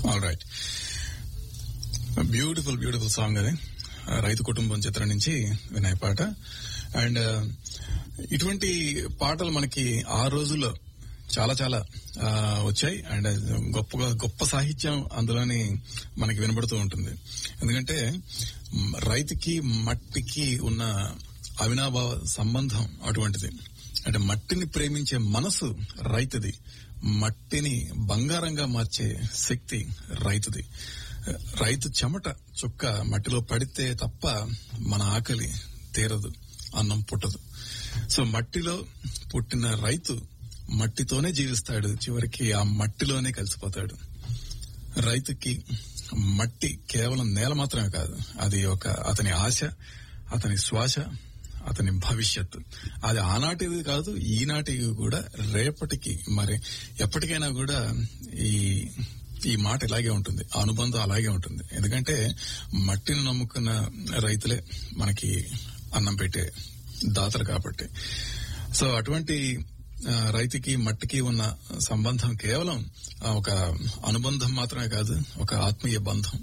all right beautiful beautiful song అది ఆ, రైతు కుటుంబం చిత్రం నుంచి వినాయ్ పాట అండ్ ఇటువంటి పాటలు మనకి ఆ రోజుల్లో చాలా చాలా ఆ, వచ్చాయి అండ్ గొప్పగా గొప్ప సాహిత్యం అందులోని మనకి వినబడుతూ ఉంటుంది ఎందుకంటే మ్, రైతుకి మట్టికి ఉన్న అవినాభావ సంబంధం అటువంటిది అంటే మట్టిని ప్రేమించే మనసు రైతుది మట్టిని బంగారంగా మార్చే శక్తి రైతుది రైతు చెమట చుక్క మట్టిలో పడితే తప్ప మన ఆకలి తీరదు అన్నం పుట్టదు సో మట్టిలో పుట్టిన రైతు మట్టితోనే జీవిస్తాడు చివరికి ఆ మట్టిలోనే కలిసిపోతాడు రైతుకి మట్టి కేవలం నేల మాత్రమే కాదు అది ఒక అతని ఆశ అతని శ్వాస అతని భవిష్యత్తు అది ఆనాటిది కాదు ఈనాటిది కూడా రేపటికి మరి ఎప్పటికైనా కూడా ఈ ఈ మాట ఇలాగే ఉంటుంది ఆ అనుబంధం అలాగే ఉంటుంది ఎందుకంటే మట్టిని నమ్ముకున్న రైతులే మనకి అన్నం పెట్టే దాతలు కాబట్టి సో అటువంటి ఆ, రైతుకి మట్టికి ఉన్న సంబంధం కేవలం ఆ, ఒక అనుబంధం మాత్రమే కాదు ఒక ఆత్మీయ బంధం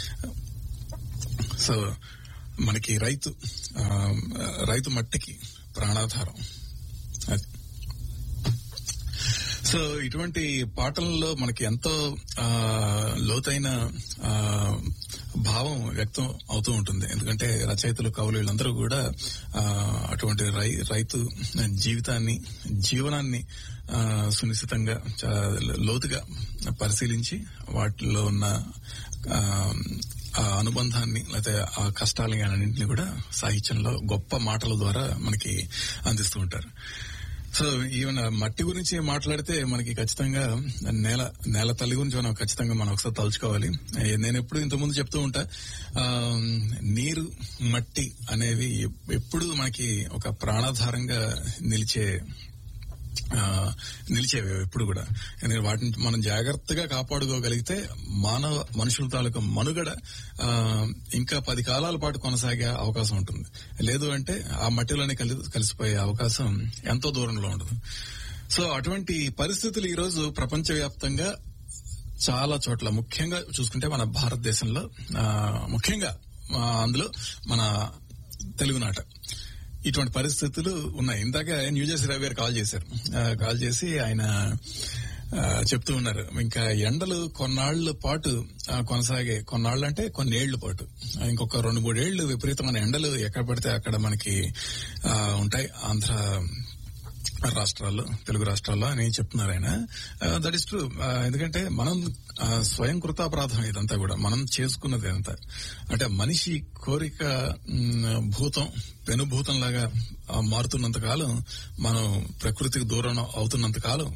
సో మనకి రైతు ఆ, రైతు మట్టికి ప్రాణాధారం అది సో ఇటువంటి పాటలలో మనకి ఎంతో ఆ, లోతైన ఆ, భావం వ్యక్తం అవుతూ ఉంటుంది ఎందుకంటే రచయితలు కవులు వీళ్ళందరూ కూడా ఆ, అటువంటి రై రైతు జీవితాన్ని జీవనాన్ని ఆ, సునిశ్చితంగా చా- లోతుగా పరిశీలించి వాటిలో ఉన్న ఆ, ఆ అనుబంధాన్ని లేకపోతే ఆ కష్టాలని అన్నింటినీ కూడా సాహిత్యంలో గొప్ప మాటల ద్వారా మనకి అందిస్తూ ఉంటారు సో ఈవెన్ మట్టి గురించి మాట్లాడితే మనకి ఖచ్చితంగా నేల నేల తల్లి గురించి మనం ఖచ్చితంగా మనం ఒకసారి తలుచుకోవాలి ఏ, నేను ఎప్పుడు ఇంతకుముందు చెప్తూ ఉంటా ఆ, నీరు మట్టి అనేవి ఎప్పుడు మనకి ఒక ప్రాణాధారంగా నిలిచే ఆ, నిలిచేవి ఎప్పుడు కూడా ఎందుకంటే వాటిని మనం జాగ్రత్తగా కాపాడుకోగలిగితే మానవ మనుషుల తాలూకు మనుగడ ఆ, ఇంకా పది కాలాల పాటు కొనసాగే అవకాశం ఉంటుంది లేదు అంటే ఆ మట్టిలోనే కలి కలిసిపోయే అవకాశం ఎంతో దూరంలో ఉండదు సో అటువంటి పరిస్థితులు ఈ రోజు ప్రపంచవ్యాప్తంగా చాలా చోట్ల ముఖ్యంగా చూసుకుంటే మన భారతదేశంలో ఆ, ముఖ్యంగా ఆ, అందులో మన తెలుగునాట ఇటువంటి పరిస్థితులు ఉన్నాయి ఇందాక న్యూజెర్సీ రవి గారు కాల్ చేశారు ఆ, కాల్ చేసి ఆయన ఆ, చెప్తూ ఉన్నారు ఇంకా ఎండలు కొన్నాళ్ల పాటు ఆ, కొనసాగే కొన్నాళ్ళు అంటే కొన్నేళ్ల పాటు ఆ, ఇంకొక రెండు మూడేళ్లు విపరీతమైన ఎండలు ఎక్కడ పడితే అక్కడ మనకి ఆ, ఉంటాయి ఆంధ్ర రాష్ట్రాల్లో తెలుగు రాష్ట్రాల్లో అని చెప్తున్నారు ఆయన దట్ ఇస్ ట్రూ ఎందుకంటే మనం ఆ, స్వయం కృతాపరాధం ఇదంతా కూడా మనం చేసుకున్నది ఇదంతా అంటే మనిషి కోరిక మ్, భూతం పెనుభూతం లాగా మారుతున్నంత కాలం మనం ప్రకృతికి దూరం అవుతున్నంత కాలం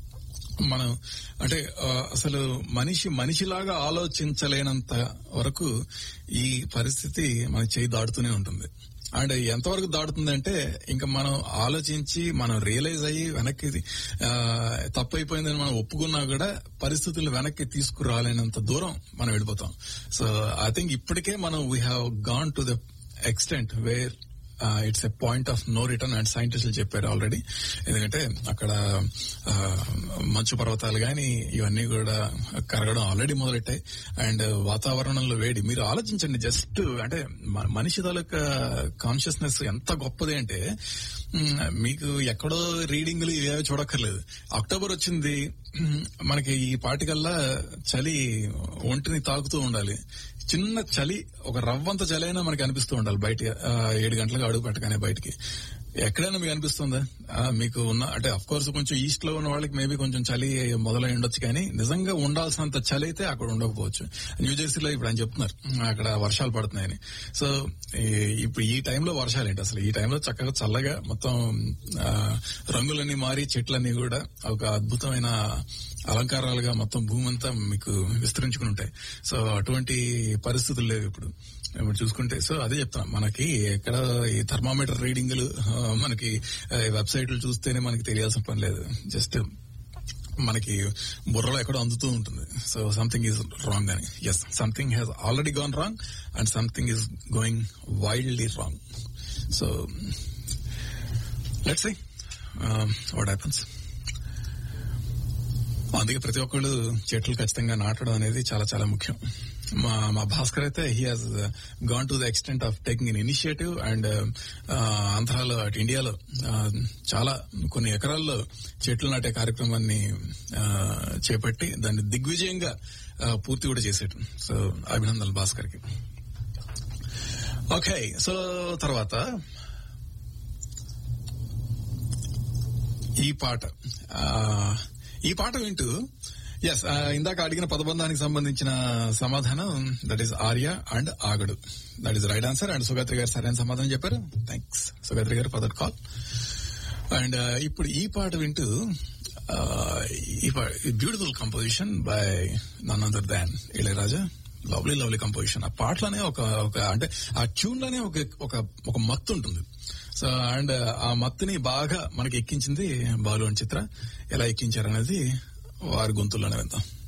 మనం అంటే ఆ, అసలు మనిషి మనిషిలాగా ఆలోచించలేనంత వరకు ఈ పరిస్థితి మన చేయి దాటుతూనే ఉంటుంది అండ్ ఎంతవరకు దాటుతుందంటే ఇంకా మనం ఆలోచించి మనం రియలైజ్ అయ్యి వెనక్కి ఆ, తప్పైపోయిందని మనం ఒప్పుకున్నా కూడా పరిస్థితులు వెనక్కి తీసుకురాలేనంత దూరం మనం వెళ్ళిపోతాం సో ఐ థింక్ ఇప్పటికే మనం we have gone to the extent where it's a point of no return and సైంటిస్టులు చెప్పారు ఆల్రెడీ ఎందుకంటే అక్కడ ఆ, మంచు పర్వతాలు గాని ఇవన్నీ కూడా కరగడం ఆల్రెడీ మొదలెట్టాయి అండ్ వాతావరణంలో వేడి మీరు ఆలోచించండి జస్ట్ అంటే మ- మనిషి తాలూకా కాన్షియస్నెస్ ఎంత గొప్పది అంటే మ్, మీకు ఎక్కడో రీడింగ్లు ఇవేవి చూడక్కర్లేదు అక్టోబర్ వచ్చింది మ్, మనకి ఈ పాటికల్లా చలి ఒంటిని తాకుతూ ఉండాలి చిన్న చలి ఒక రవ్వంత చలి అయినా మనకి అనిపిస్తూ ఉండాలి బయట ఆ, ఏడు గంటలకు అడుగు పెట్టగానే బయటికి ఎక్కడైనా మీకు అనిపిస్తుందా ఆ, మీకు ఉన్న అంటే అఫ్ కోర్స్ కొంచెం ఈస్ట్ లో ఉన్న వాళ్ళకి మేబీ కొంచెం చలి మొదలై ఉండొచ్చు కానీ నిజంగా ఉండాల్సినంత చలి అయితే అక్కడ ఉండకపోవచ్చు న్యూ జెర్సీలో ఇప్పుడు ఆయన చెప్తున్నారు అక్కడ వర్షాలు పడుతున్నాయని సో ఈ- ఇప్పుడు ఈ టైంలో వర్షాలు ఏంటి అసలు ఈ టైంలో చక్కగా చల్లగా మొత్తం ఆ, రంగులన్నీ మారి చెట్లన్నీ కూడా ఒక అద్భుతమైన అలంకారాలుగా మొత్తం భూమి అంతా మీకు విస్తరించుకుని ఉంటాయి సో అటువంటి పరిస్థితులు లేవు ఇప్పుడు ఇప్పుడు చూసుకుంటే సో అదే చెప్తాను మనకి ఎక్కడ ఈ థర్మామీటర్ రీడింగ్లు ఆ, మనకి ఆ, వెబ్సైట్లు చూస్తేనే మనకి తెలియాల్సిన పని లేదు జస్ట్ మనకి బుర్రలో ఎక్కడో అందుతూ ఉంటుంది సో సంథింగ్ ఈజ్ రాంగ్ అని as something has already gone wrong and something is going wildly wrong so let's see what happens అందుకే ప్రతి ఒక్కళ్ళు చెట్లు ఖచ్చితంగా నాటడం అనేది చాలా చాలా ముఖ్యం మా మా భాస్కర్ అయితే he has gone to the extent of taking in initiative and ఆంధ్రాలో అటు ఇండియాలో ఆ, చాలా కొన్ని ఎకరాల్లో చెట్లు నాటే కార్యక్రమాన్ని ఆ, చేపట్టి దాన్ని దిగ్విజయంగా ఆ, పూర్తి కూడా చేసేటు సో అభినందనలు భాస్కర్ కి ఓకే సో తర్వాత ఈ పాట ఆ, ఈ పాట వింటూ ఎస్ ఇందాక అడిగిన పదబంధానికి సంబంధించిన సమాధానం that is Arya and Aagadu that is right answer and Sugatri garu సరైన సమాధానం చెప్పారు థ్యాంక్స్ సుగత్రి గారు ఫర్ దట్ కాల్ అండ్ ఇప్పుడు ఈ పాట వింటూ ఈ beautiful composition by none other than Ilaiyaraaja lovely lovely composition ఆ పాటలోనే ఒక ఒక అంటే ఆ ట్యూన్ లోనే ఒక ఒక ఒక మత్తు ఉంటుంది సో అండ్ ఆ మత్తుని బాగా మనకి ఎక్కించింది బాలు అని చిత్ర ఎలా ఎక్కించారనేది వారి గొంతుల్లోనే విందాం